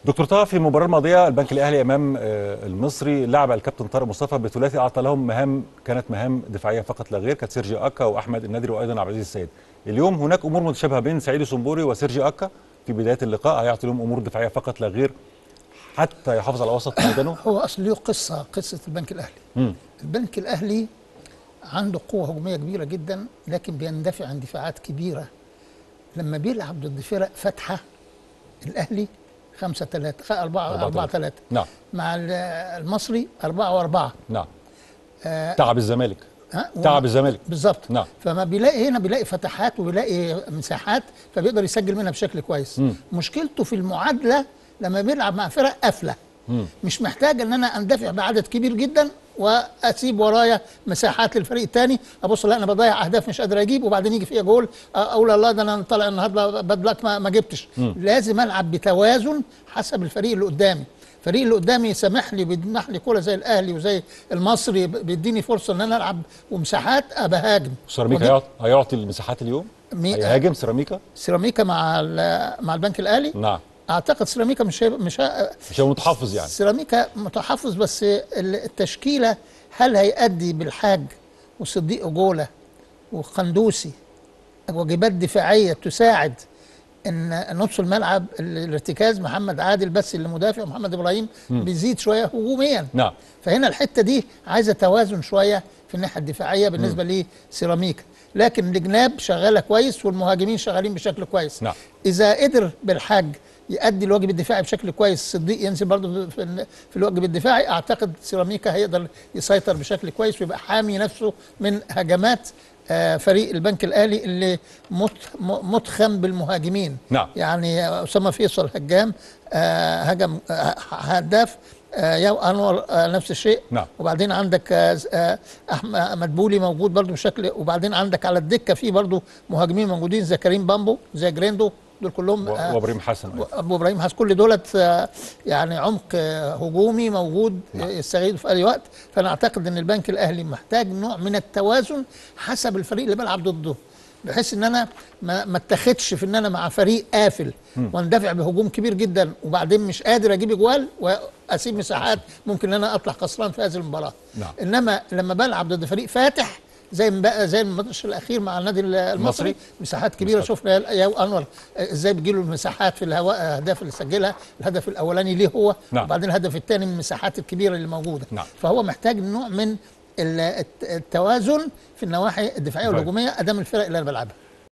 دكتور طه في المباراه الماضيه البنك الاهلي امام آه، المصري لعب الكابتن طارق مصطفى بثلاثي اعطى لهم مهام كانت مهام دفاعيه فقط لا غير كانت سيرجي اكا واحمد النادري وايضا عبد العزيز السيد اليوم هناك امور متشابهه بين سعيد سمبوري وسيرجي اكا في بدايه اللقاء هيعطي لهم امور دفاعيه فقط لا غير حتى يحافظ على وسط ميدانه هو اصل له قصه قصه البنك الاهلي مم. البنك الاهلي عنده قوه هجوميه كبيره جدا لكن بيندفع عن دفاعات كبيره لما بيلعب ضد فرق فاتحه الاهلي 5 3 4 أربعة 4 تلاتة. 3 نعم مع ال- المصري 4 و4 نعم تعب الزمالك ها تعب الزمالك بالظبط نعم. فما بيلاقي هنا بيلاقي فتحات وبيلاقي مساحات فبيقدر يسجل منها بشكل كويس مم. مشكلته في المعادله لما بيلعب مع فرق قافله مم. مش محتاج ان انا اندفع بعدد كبير جدا واسيب ورايا مساحات للفريق الثاني ابص لا انا بضيع اهداف مش قادر اجيب وبعدين يجي فيها جول اقول الله ده انا طالع النهارده باد لك ما, ما جبتش لازم العب بتوازن حسب الفريق اللي قدامي الفريق اللي قدامي سامح لي بيمنح لي كوره زي الاهلي وزي المصري بيديني فرصه ان انا العب ومساحات ابقى هاجم سيراميكا ودي- هيعطي, هيعطي المساحات اليوم مي- هيهاجم سيراميكا سيراميكا مع ال- مع البنك الاهلي نعم اعتقد سيراميكا مش هيبقى- مش ه- مش هو متحفظ يعني سيراميكا متحفظ بس ال- التشكيله هل هيأدي بالحاج وصديق جوله وقندوسي واجبات دفاعيه تساعد ان نص الملعب ال- الارتكاز محمد عادل بس اللي مدافع ومحمد ابراهيم بيزيد شويه هجوميا نعم فهنا الحته دي عايزه توازن شويه في الناحيه الدفاعيه بالنسبه لسيراميكا لكن الجناب شغاله كويس والمهاجمين شغالين بشكل كويس نعم. اذا قدر بالحاج يؤدي الواجب الدفاعي بشكل كويس صديق ينزل برضه في, ال- في الواجب الدفاعي اعتقد سيراميكا هيقدر يسيطر بشكل كويس ويبقى حامي نفسه من هجمات آه، فريق البنك الاهلي اللي مت- م- متخم بالمهاجمين نعم. يعني اسامه فيصل هجام آه، هجم آه، هداف آه، يو انور آه، نفس الشيء نعم. وبعدين عندك آه، آه، احمد مدبولي موجود برضو بشكل وبعدين عندك على الدكه في برضو مهاجمين موجودين زي كريم بامبو زي جريندو دول كلهم و- آه، وابراهيم حسن أيضاً. ابو ابراهيم حاس كل دولت آه، يعني عمق آه، هجومي موجود نعم. يستغيث في اي وقت فانا اعتقد ان البنك الاهلي محتاج نوع من التوازن حسب الفريق اللي بلعب ضده بحيث ان انا ما ما اتخدش في ان انا مع فريق قافل واندفع بهجوم كبير جدا وبعدين مش قادر اجيب اجوال واسيب مساحات ممكن ان انا اطلع خسران في هذه المباراه نعم. انما لما بلعب ضد فريق فاتح زي ما بقى زي الماتش الاخير مع النادي المصري المصري. مساحات كبيره مساحات. شفنا يا انور ازاي بيجيله المساحات في الهواء الاهداف اللي سجلها الهدف الاولاني ليه هو نعم. وبعدين الهدف الثاني من المساحات الكبيره اللي موجوده نعم. فهو محتاج نوع من ال- الت- التوازن في النواحي الدفاعيه طيب. والهجوميه ادام الفرق اللي انا بلعبها